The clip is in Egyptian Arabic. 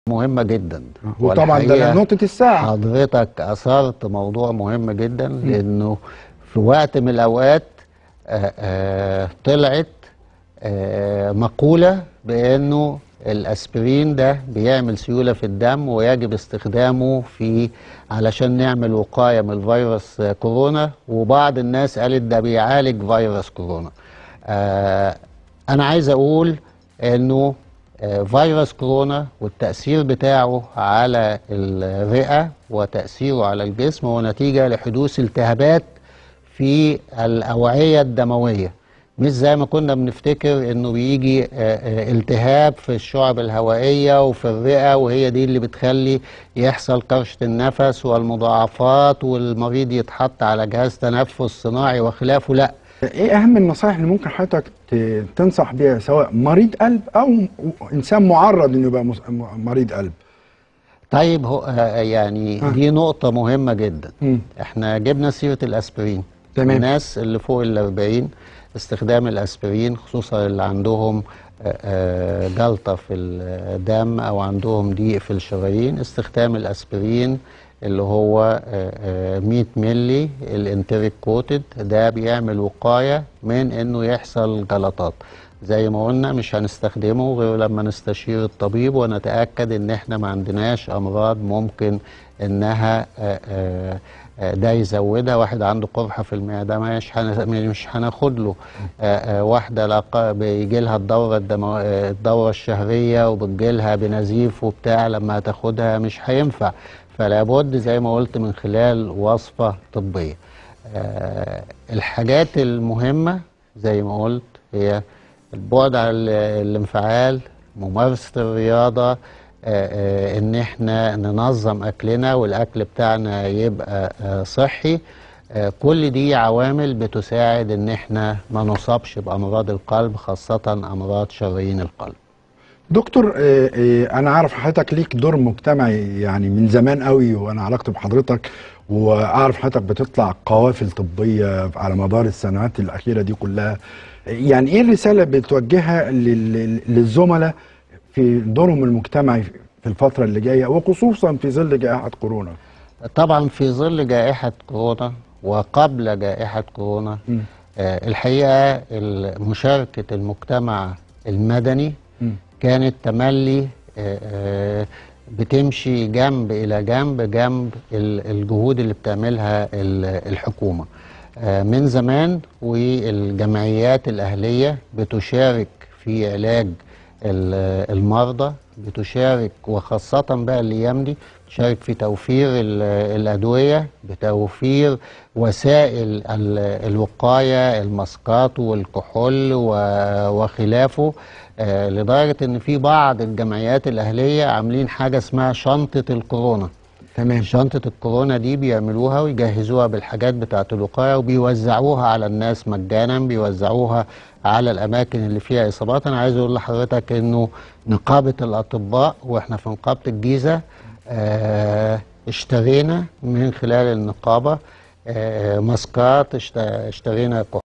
مهمة جدا وطبعا ده والحقيقة نقطة الساعة حضرتك أثرت موضوع مهم جدا لأنه في وقت من الأوقات آه، آه، طلعت آه، مقولة بأنه الأسبرين ده بيعمل سيولة في الدم ويجب استخدامه في علشان نعمل وقاية من فيروس آه، كورونا وبعض الناس قالت ده بيعالج فيروس كورونا آه، أنا عايز أقول أنه آه، فيروس كورونا والتأثير بتاعه على الرئة وتأثيره على الجسم هو نتيجة لحدوث التهابات في الأوعية الدموية مش زي ما كنا بنفتكر انه بيجي آه، آه، التهاب في الشعب الهوائية وفي الرئة وهي دي اللي بتخلي يحصل كرشة النفس والمضاعفات والمريض يتحط على جهاز تنفس صناعي وخلافه لا ايه اهم النصائح اللي ممكن حضرتك ت- تنصح بيها سواء مريض قلب او م- انسان معرض انه يبقى مس- م- مريض قلب طيب هو آه، يعني آه. دي نقطة مهمة جدا مم. احنا جبنا سيرة الاسبرين تمام. الناس اللي فوق ال 40 استخدام الاسبرين خصوصا اللي عندهم آه، آه، جلطة في الدم او عندهم ضيق في الشرايين استخدام الاسبرين اللي هو آه، آه، 100 ملي الانتريك كوتد ده بيعمل وقاية من انه يحصل جلطات زي ما قلنا مش هنستخدمه غير لما نستشير الطبيب ونتأكد ان احنا ما عندناش امراض ممكن انها آه، آه، آه، ده يزودها واحد عنده قرحة في المعدة مش هن- مش هناخد له آه، آه، واحدة لا بيجي لها الدورة الدمو... آه، الدورة الشهرية وبتجي لها بنزيف وبتاع لما هتاخدها مش هينفع فلا بد زي ما قلت من خلال وصفة طبية آه، الحاجات المهمة زي ما قلت هي البعد عن ال- الانفعال ممارسة الرياضة آه، آه، ان احنا ننظم اكلنا والاكل بتاعنا يبقى آه، صحي آه، كل دي عوامل بتساعد ان احنا ما نصابش بامراض القلب خاصة امراض شرايين القلب دكتور آه، آه، انا عارف حضرتك ليك دور مجتمعي يعني من زمان قوي وانا علاقتي بحضرتك واعرف حضرتك بتطلع قوافل طبيه على مدار السنوات الاخيره دي كلها يعني ايه الرساله بتوجهها لل- للزملاء في دورهم المجتمعي في الفتره اللي جايه وخصوصا في ظل جائحه كورونا طبعا في ظل جائحة كورونا وقبل جائحة كورونا مم. آه، الحقيقة ال- مشاركة المجتمع المدني مم. كانت تملي آه، آه، بتمشي جنب إلى جنب جنب ال- الجهود اللي بتعملها ال- الحكومة آه، من زمان والجمعيات الأهلية بتشارك في علاج ال- المرضى بتشارك وخاصة بقى الأيام دي بتشارك في توفير ال- الأدوية بتوفير وسائل ال- الوقاية الماسكات والكحول و- وخلافه آه، لدرجة إن في بعض الجمعيات الأهلية عاملين حاجة اسمها شنطة الكورونا تمام شنطة الكورونا دي بيعملوها ويجهزوها بالحاجات بتاعة الوقاية وبيوزعوها على الناس مجانا بيوزعوها على الأماكن اللي فيها إصابات أنا عايز أقول لحضرتك إنه نقابة الأطباء وإحنا في نقابة الجيزة آه، اشترينا من خلال النقابة آه، ماسكات اشت- اشترينا كحول